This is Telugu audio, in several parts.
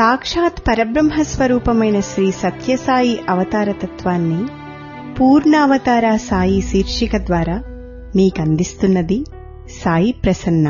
సాక్షాత్ పరబ్రహ్మ స్వరూపమైన శ్రీ సత్యసాయి అవతారతత్వాన్ని పూర్ణావతార సాయి శీర్షిక ద్వారా మీకందిస్తున్నది సాయి ప్రసన్న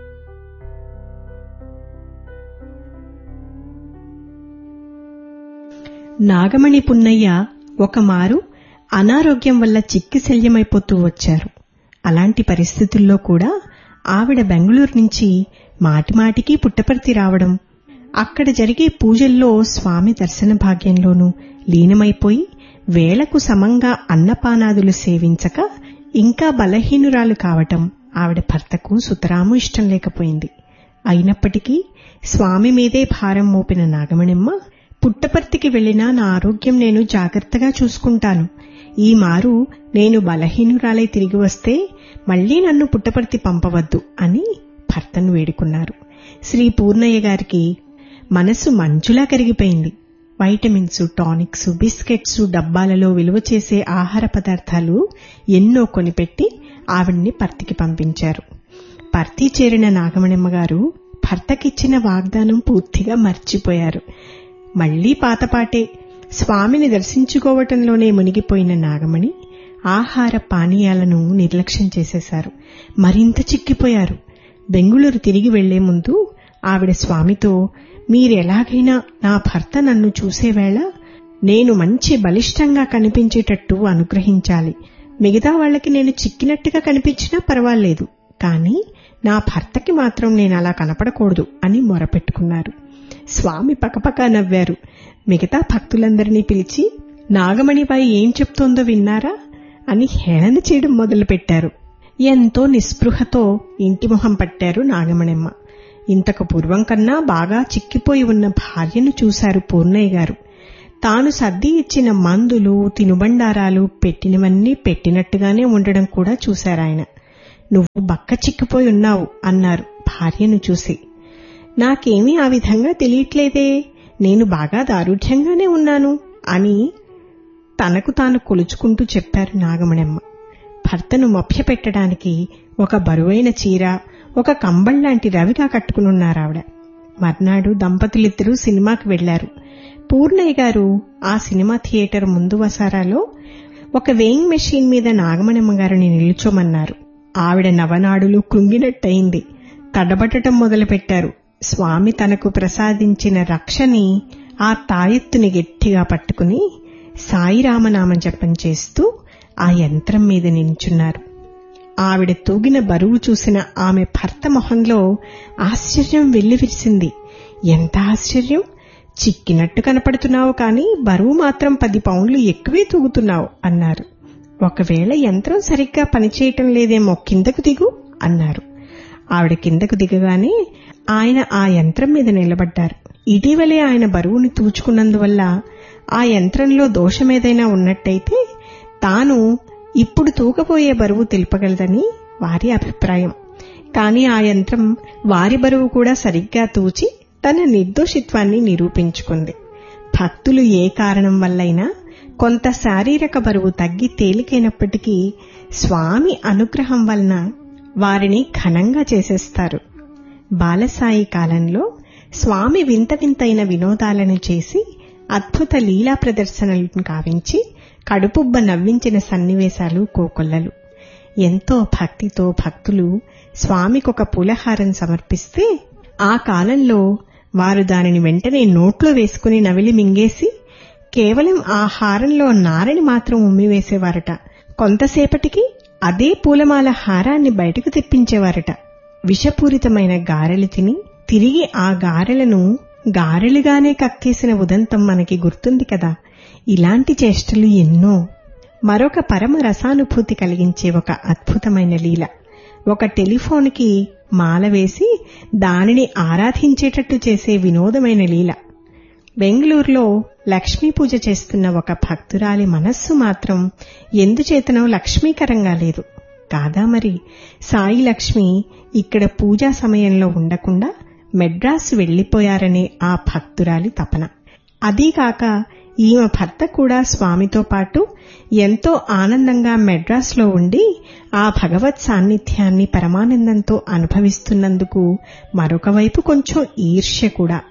నాగమణి పున్నయ్య ఒకమారు అనారోగ్యం వల్ల చిక్కిశల్యమైపోతూ వచ్చారు అలాంటి పరిస్థితుల్లో కూడా ఆవిడ బెంగళూరు నుంచి మాటిమాటికి పుట్టపర్తి రావడం అక్కడ జరిగే పూజల్లో స్వామి దర్శన భాగ్యంలోనూ లీనమైపోయి వేళకు సమంగా అన్నపానాదులు సేవించక ఇంకా బలహీనురాలు కావటం ఆవిడ భర్తకు సుతరాము ఇష్టం లేకపోయింది అయినప్పటికీ స్వామి మీదే భారం మోపిన నాగమణిమ్మ పుట్టపర్తికి వెళ్లినా నా ఆరోగ్యం నేను జాగ్రత్తగా చూసుకుంటాను ఈ మారు నేను బలహీనురాలై తిరిగి వస్తే మళ్లీ నన్ను పుట్టపర్తి పంపవద్దు అని భర్తను వేడుకున్నారు శ్రీ పూర్ణయ్య గారికి మనసు మంచులా కరిగిపోయింది వైటమిన్స్ టానిక్స్ బిస్కెట్స్ డబ్బాలలో విలువ చేసే ఆహార పదార్థాలు ఎన్నో కొనిపెట్టి ఆవిడ్ని పర్తికి పంపించారు పర్తి చేరిన నాగమణిమ్మ గారు భర్తకిచ్చిన వాగ్దానం పూర్తిగా మర్చిపోయారు మళ్లీ పాతపాటే స్వామిని దర్శించుకోవటంలోనే మునిగిపోయిన నాగమణి ఆహార పానీయాలను నిర్లక్ష్యం చేసేశారు మరింత చిక్కిపోయారు బెంగుళూరు తిరిగి వెళ్లే ముందు ఆవిడ స్వామితో మీరెలాగైనా నా భర్త నన్ను చూసేవేళ నేను మంచి బలిష్టంగా కనిపించేటట్టు అనుగ్రహించాలి మిగతా వాళ్లకి నేను చిక్కినట్టుగా కనిపించినా పర్వాలేదు కాని నా భర్తకి మాత్రం నేను అలా కనపడకూడదు అని మొరపెట్టుకున్నారు స్వామి పకపక నవ్వారు మిగతా భక్తులందరినీ పిలిచి నాగమణిబాయి ఏం చెప్తోందో విన్నారా అని హేళన చేయడం మొదలుపెట్టారు ఎంతో నిస్పృహతో ఇంటి మొహం పట్టారు నాగమణిమ్మ ఇంతకు పూర్వం కన్నా బాగా చిక్కిపోయి ఉన్న భార్యను చూశారు పూర్ణయ్య గారు తాను సర్ది ఇచ్చిన మందులు తినుబండారాలు పెట్టినవన్నీ పెట్టినట్టుగానే ఉండడం కూడా చూశారాయన నువ్వు బక్క చిక్కిపోయి ఉన్నావు అన్నారు భార్యను చూసి నాకేమీ ఆ విధంగా తెలియట్లేదే నేను బాగా దారుఢ్యంగానే ఉన్నాను అని తనకు తాను కొలుచుకుంటూ చెప్పారు నాగమణమ్మ భర్తను మభ్యపెట్టడానికి ఒక బరువైన చీర ఒక కంబళ్లాంటి రవిగా కట్టుకునున్నారావిడ మర్నాడు దంపతులిద్దరూ సినిమాకి వెళ్లారు పూర్ణయ్య గారు ఆ సినిమా థియేటర్ ముందు వసారాలో ఒక వేయింగ్ మెషిన్ మీద నాగమణమ్మ గారిని నిల్చోమన్నారు ఆవిడ నవనాడులు కృంగినట్టయింది తడబట్టడం మొదలుపెట్టారు స్వామి తనకు ప్రసాదించిన రక్షని ఆ తాయెత్తుని గట్టిగా పట్టుకుని సాయిరామనామం జపం చేస్తూ ఆ యంత్రం మీద నించున్నారు ఆవిడ తూగిన బరువు చూసిన ఆమె భర్త మొహంలో ఆశ్చర్యం వెల్లివిరిసింది ఎంత ఆశ్చర్యం చిక్కినట్టు కనపడుతున్నావు కాని బరువు మాత్రం పది పౌండ్లు ఎక్కువే తూగుతున్నావు అన్నారు ఒకవేళ యంత్రం సరిగ్గా పనిచేయటం లేదేమో కిందకు దిగు అన్నారు ఆవిడ కిందకు దిగగానే ఆయన ఆ యంత్రం మీద నిలబడ్డారు ఇటీవలే ఆయన బరువుని తూచుకున్నందువల్ల ఆ యంత్రంలో దోషమేదైనా ఉన్నట్టయితే తాను ఇప్పుడు తూగబోయే బరువు తెలుపగలదని వారి అభిప్రాయం కాని ఆ యంత్రం వారి బరువు కూడా సరిగ్గా తూచి తన నిర్దోషిత్వాన్ని నిరూపించుకుంది భక్తులు ఏ కారణం వల్లైనా కొంత శారీరక బరువు తగ్గి తేలికైనప్పటికీ స్వామి అనుగ్రహం వలన వారిని ఘనంగా చేసేస్తారు బాలసాయి కాలంలో స్వామి వింత వింతైన వినోదాలను చేసి అద్భుత లీలా ప్రదర్శనలను కావించి కడుపుబ్బ నవ్వించిన సన్నివేశాలు కోకొల్లలు ఎంతో భక్తితో భక్తులు స్వామికొక పూలహారం సమర్పిస్తే ఆ కాలంలో వారు దానిని వెంటనే నోట్లో వేసుకుని నవిలి మింగేసి కేవలం ఆ హారంలో నారని మాత్రం ఉమ్మివేసేవారట కొంతసేపటికి అదే పూలమాల హారాన్ని బయటకు తెప్పించేవారట విషపూరితమైన గారెలు తిని తిరిగి ఆ గారెలను గారెలుగానే కక్కేసిన ఉదంతం మనకి గుర్తుంది కదా ఇలాంటి చేష్టలు ఎన్నో మరొక పరమ రసానుభూతి కలిగించే ఒక అద్భుతమైన లీల ఒక టెలిఫోన్కి మాల వేసి దానిని ఆరాధించేటట్టు చేసే వినోదమైన లీల బెంగళూరులో లక్ష్మీ పూజ చేస్తున్న ఒక భక్తురాలి మనస్సు మాత్రం ఎందుచేతనో లక్ష్మీకరంగా లేదు కాదా మరి సాయి లక్ష్మి ఇక్కడ పూజా సమయంలో ఉండకుండా మెడ్రాస్ వెళ్లిపోయారనే ఆ భక్తురాలి తపన అదీకాక ఈమె భర్త కూడా స్వామితో పాటు ఎంతో ఆనందంగా మెడ్రాస్లో ఉండి ఆ భగవత్ సాన్నిధ్యాన్ని పరమానందంతో అనుభవిస్తున్నందుకు మరొక వైపు కొంచెం ఈర్ష్య కూడా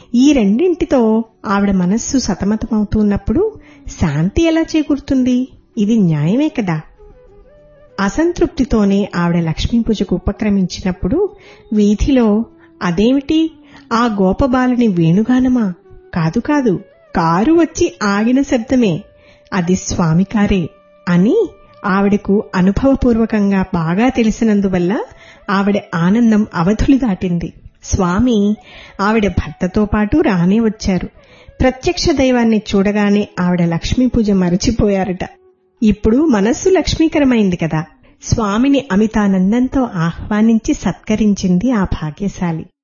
ఈ రెండింటితో ఆవిడ మనస్సు సతమతమవుతున్నప్పుడు శాంతి ఎలా చేకూరుతుంది ఇది న్యాయమే కదా అసంతృప్తితోనే ఆవిడ లక్ష్మీ పూజకు ఉపక్రమించినప్పుడు వీధిలో అదేమిటి ఆ గోపబాలుని వేణుగానమా కాదు కాదు కారు వచ్చి ఆగిన శబ్దమే అది స్వామి కారే అని ఆవిడకు అనుభవపూర్వకంగా బాగా తెలిసినందువల్ల ఆవిడ ఆనందం అవధులు దాటింది స్వామి ఆవిడ భర్తతో పాటు రానే వచ్చారు ప్రత్యక్ష దైవాన్ని చూడగానే ఆవిడ లక్ష్మీ పూజ మరచిపోయారట ఇప్పుడు మనస్సు లక్ష్మీకరమైంది కదా స్వామిని అమితానందంతో ఆహ్వానించి సత్కరించింది ఆ భాగ్యశాలి